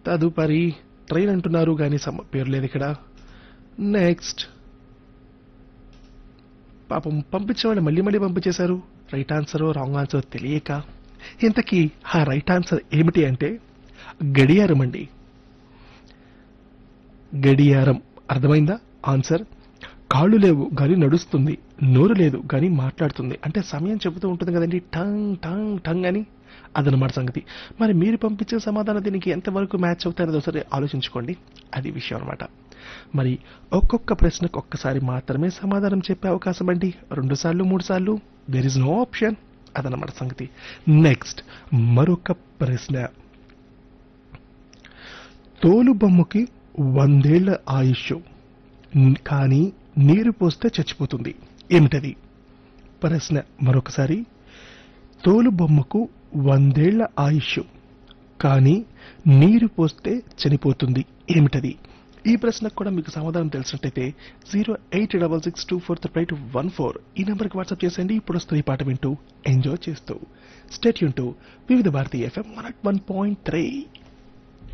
తదుపరి ట్రైన్ అంటున్నారు కానీ సమ పేరు లేదు ఇక్కడ నెక్స్ట్ పాపం పంపించిన వాళ్ళు మళ్ళీ మళ్ళీ పంపించేశారు రైట్ ఆన్సర్ రాంగ్ ఆన్సర్ తెలియక ఇంతకీ ఆ రైట్ ఆన్సర్ ఏమిటి అంటే గడియారం అండి గడియారం అర్థమైందా ఆన్సర్ కాళ్ళు లేవు కానీ నడుస్తుంది నోరు లేదు కానీ మాట్లాడుతుంది అంటే సమయం చెబుతూ ఉంటుంది కదండి టంగ్ టంగ్ టంగ్ అని అదనమాట సంగతి మరి మీరు పంపించిన సమాధానం దీనికి ఎంతవరకు మ్యాచ్ అవుతారో ఒకసారి ఆలోచించుకోండి అది విషయం అనమాట మరి ఒక్కొక్క ప్రశ్నకు ఒక్కసారి మాత్రమే సమాధానం చెప్పే అవకాశం అండి రెండు సార్లు మూడు సార్లు దెర్ ఇస్ నో ఆప్షన్ అదనమాట సంగతి నెక్స్ట్ మరొక ప్రశ్న తోలు బొమ్మకి వందేళ్ల ఆయుష్ న్- కానీ నీరు పోస్తే చచ్చిపోతుంది ఏమిటది ప్రశ్న మరొకసారి తోలు బొమ్మకు వందేళ్ల ఆయుష్ కానీ నీరు పోస్తే చనిపోతుంది ఏమిటది ఈ ప్రశ్నకు కూడా మీకు సమాధానం తెలిసినట్టయితే zero eight double six two four three two one four ఈ నెంబర్కి వాట్సాప్ చేసేయండి ఇప్పుడు వస్తుంది ఈ పాట వింటూ ఎంజాయ్ చేస్తూ స్టేట్ యూన్ టు వివిధ భారతీయ FM one one point three